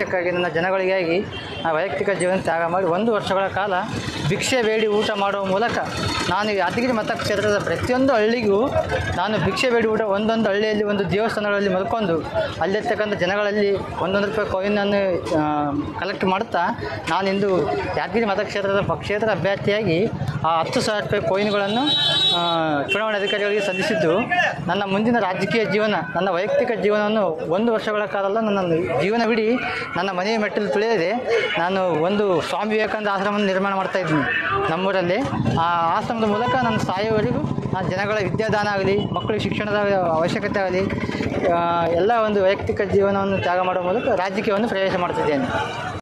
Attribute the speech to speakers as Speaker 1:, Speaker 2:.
Speaker 1: ದೇಶಕ್ಕಾಗಿ ನನ್ನ ಜನಗಳಿಗಾಗಿ ಆ ವೈಯಕ್ತಿಕ ಜೀವನ ತ್ಯಾಗ ಮಾಡಿ ಒಂದು ವರ್ಷಗಳ ಕಾಲ ಭಿಕ್ಷೆ ಬೇಡಿ ಊಟ ಮಾಡುವ ಮೂಲಕ ನಾನು ಯಾದಗಿರಿ ಮತಕ್ಷೇತ್ರದ ಪ್ರತಿಯೊಂದು ಹಳ್ಳಿಗೂ ನಾನು ಭಿಕ್ಷೆ ಬೇಡಿ ಊಟ ಒಂದೊಂದು ಹಳ್ಳಿಯಲ್ಲಿ ಒಂದು ದೇವಸ್ಥಾನಗಳಲ್ಲಿ ಮಲ್ಕೊಂಡು ಅಲ್ಲಿರ್ತಕ್ಕಂಥ ಜನಗಳಲ್ಲಿ ಒಂದೊಂದು ರೂಪಾಯಿ ಕಾಯಿನನ್ನು ಕಲೆಕ್ಟ್ ಮಾಡುತ್ತಾ ನಾನಿಂದು ಯಾದಗಿರಿ ಮತಕ್ಷೇತ್ರದ ಪಕ್ಷೇತರ ಅಭ್ಯರ್ಥಿಯಾಗಿ ಆ ಹತ್ತು ಸಾವಿರ ರೂಪಾಯಿ ಕಾಯಿನ್ಗಳನ್ನು ಚುನಾವಣಾ ಅಧಿಕಾರಿಗಳಿಗೆ ಸಲ್ಲಿಸಿದ್ದು ನನ್ನ ಮುಂದಿನ ರಾಜಕೀಯ ಜೀವನ ನನ್ನ ವೈಯಕ್ತಿಕ ಜೀವನವನ್ನು ಒಂದು ವರ್ಷಗಳ ಕಾಲ ಅಲ್ಲ ನನ್ನ ಜೀವನವಿಡೀ ನನ್ನ ಮನೆಯ ಮೆಟ್ಟಲು ತುಳಿಯದೆ ನಾನು ಒಂದು ಸ್ವಾಮಿ ವಿವೇಕಾನಂದ ಆಶ್ರಮವನ್ನು ನಿರ್ಮಾಣ ಮಾಡ್ತಾ ಇದ್ದೀನಿ ನಮ್ಮೂರಲ್ಲಿ ಆ ಆಶ್ರಮದ ಮೂಲಕ ನನ್ನ ಸಾಯುವವರೆಗೂ ಆ ಜನಗಳ ವಿದ್ಯಾದಾನ ಆಗಲಿ ಮಕ್ಕಳಿಗೆ ಶಿಕ್ಷಣದ ಅವಶ್ಯಕತೆ ಆಗಲಿ ಆ, ಎಲ್ಲ ಒಂದು ವೈಯಕ್ತಿಕ ಜೀವನವನ್ನು ತ್ಯಾಗ ಮಾಡುವ ಮೂಲಕ ರಾಜಕೀಯವನ್ನು ಪ್ರವೇಶ ಮಾಡ್ತಿದ್ದೇನೆ